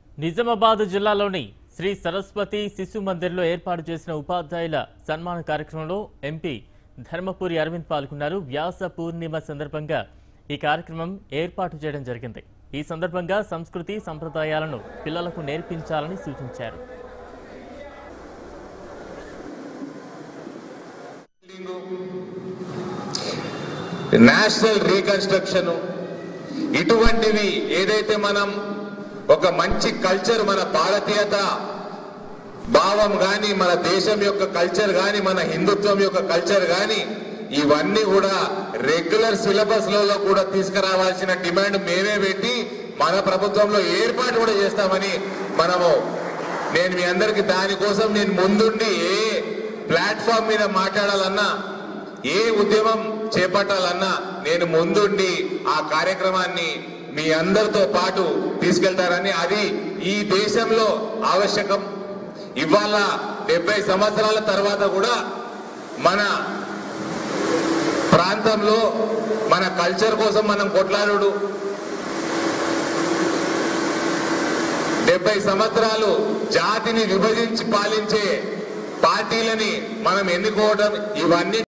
నిజామాబాద్ జిల్లాలోని శ్రీ సరస్వతి శిశు మందిర్లో ఏర్పాటు చేసిన ఉపాధ్యాయుల సన్మాన కార్యక్రమంలో ఎంపీ ధర్మపురి అరవింద్ పాల్గొన్నారు వ్యాస పూర్ణిమ సందర్భంగా ఈ కార్యక్రమం ఏర్పాటు చేయడం జరిగింది ఈ సందర్భంగా సంస్కృతి సంప్రదాయాలను పిల్లలకు నేర్పించాలని సూచించారు నేషనల్ రీకన్స్ట్రక్షన్ ఇటువంటివి ఏదైతే మనం ఒక మంచి కల్చర్ మన భారతీయత భావం గాని మన దేశం యొక్క కల్చర్ గాని మన హిందుత్వం యొక్క కల్చర్ గాని ఇవన్నీ కూడా రెగ్యులర్ సిలబస్ లలో కూడా తీసుకురావాల్సిన డిమాండ్ మేమే పెట్టి మన ప్రభుత్వంలో ఏర్పాటు కూడా చేస్తామని మనము నేను మీ అందరికి దానికోసం నేను ముందుండి ఏ ప్లాట్ఫామ్ మీద మాట్లాడాలన్నా ఏ ఉద్యమం చేపట్టాలన్నా నేను ముందుండి ఆ కార్యక్రమాన్ని మీ అందరితో పాటు తీసుకెళ్తారని అది ఈ దేశంలో ఆవశ్యకం ఇవాళ డెబ్బై సంవత్సరాల తర్వాత కూడా మన ప్రాంతంలో మన కల్చర్ కోసం మనం కొట్లాడు డెబ్బై సంవత్సరాలు జాతిని విభజించి పాలించే పార్టీలని మనం ఎన్నుకోవడం ఇవన్నీ